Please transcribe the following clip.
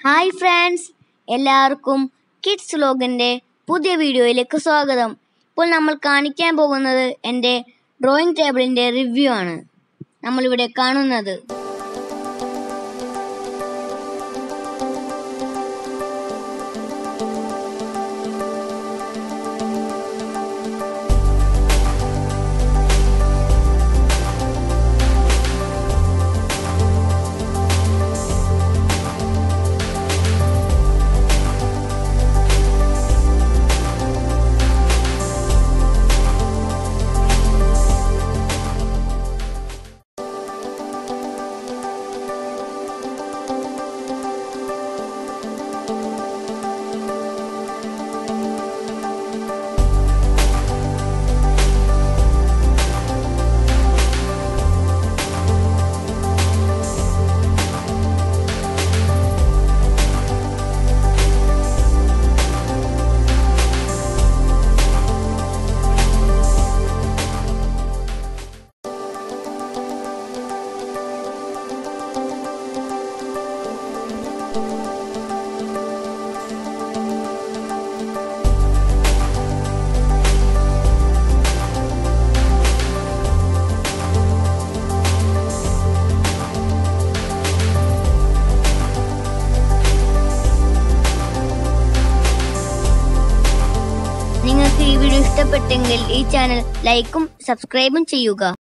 hi friends എല്ലാവർക്കും kids വ്ലോഗിൻ്റെ പുതിയ വീഡിയോയിലേക്ക് സ്വാഗതം ഇപ്പോൾ നമ്മൾ കാണിക്കാൻ പോകുന്നത് എൻ്റെ ഡ്രോയിങ് ടേബിളിൻ്റെ റിവ്യൂ ആണ് നമ്മളിവിടെ കാണുന്നത് നിങ്ങൾക്ക് ഈ വീഡിയോ ഇഷ്ടപ്പെട്ടെങ്കിൽ ഈ ചാനൽ ലൈക്കും സബ്സ്ക്രൈബും ചെയ്യുക